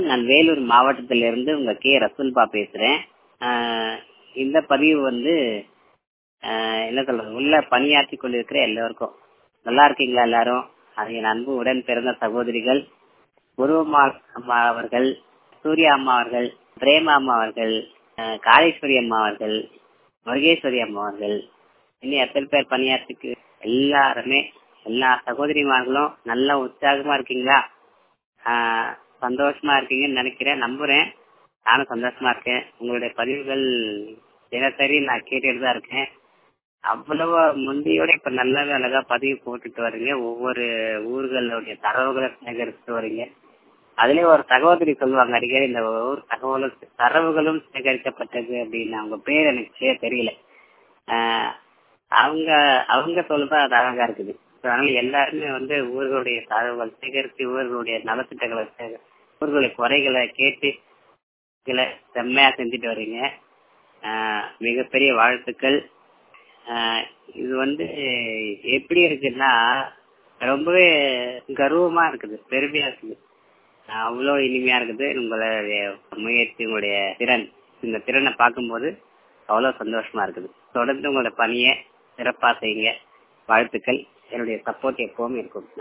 நான் வேலூர் மாவட்டத்திலிருந்து உங்க கே ரசூல்பா பேசுறேன் ஆஹ் இந்த பதிவு வந்து ஆஹ் என்ன சொல்றது உள்ள பணியாற்றி கொண்டிருக்கிற எல்லோருக்கும் நல்லா இருக்கீங்களா எல்லாரும் அது என் அன்பு உடன் பிறந்த சகோதரிகள் உருவமா அம்மா அவர்கள் சூர்யா அம்மா அவர்கள் பிரேமா அம்மா அவர்கள் ஆஹ் காளீஸ்வரி அம்மா அவர்கள் முருகேஸ்வரி அம்மா அவர்கள் இன்னும் எத்தனை பேர் பணியாற்றுக்கு எல்லாருமே எல்லா சகோதரிமார்களும் நல்ல உற்சாகமா இருக்கீங்களா ஆஹ் சந்தோஷமா இருக்கீங்கன்னு நினைக்கிறேன் நம்புறேன் நானும் சந்தோஷமா இருக்கேன் உங்களுடைய பதிவுகள் தினசரி நான் கேட்டுட்டு தான் இருக்கேன் அவ்வளவு முந்தையோட இப்ப நல்லாவே அழகா பதிவு போட்டுட்டு வரீங்க ஒவ்வொரு ஊர்களுடைய தரவுகளை சேகரிச்சுட்டு வரீங்க அதுலயே ஒரு சகோதரி சொல்லுவாங்க அடிக்கடி இந்த ஊர் தகவலும் தரவுகளும் சேகரிக்கப்பட்டது அப்படின்னு அவங்க பேர் எனக்கு சரியா தெரியல ஆஹ் அவங்க அவங்க சொல்லுதான் அது அழகா இருக்குது அதனால எல்லாருமே வந்து ஊர்களுடைய தரவுகள் சேகரித்து ஊர்களுடைய நலத்திட்டங்களை சேகரி ஊர்களுடைய குறைகளை கேட்டு இதுல செம்மையா செஞ்சுட்டு வர்றீங்க ஆஹ் மிகப்பெரிய வாழ்த்துக்கள் ஆஹ் இது வந்து எப்படி இருக்குன்னா ரொம்பவே கர்வமா இருக்குது பெருமையா இருக்குது அவ்வளோ இனிமையா இருக்குது உங்களுடைய முயற்சி உங்களுடைய திறன் இந்த திறனை பார்க்கும்போது அவ்வளோ சந்தோஷமா இருக்குது தொடர்ந்து உங்களோட பணியை சிறப்பா செய்யுங்க வாழ்த்துக்கள் என்னுடைய சப்போர்ட் எப்பவும் இருக்கும்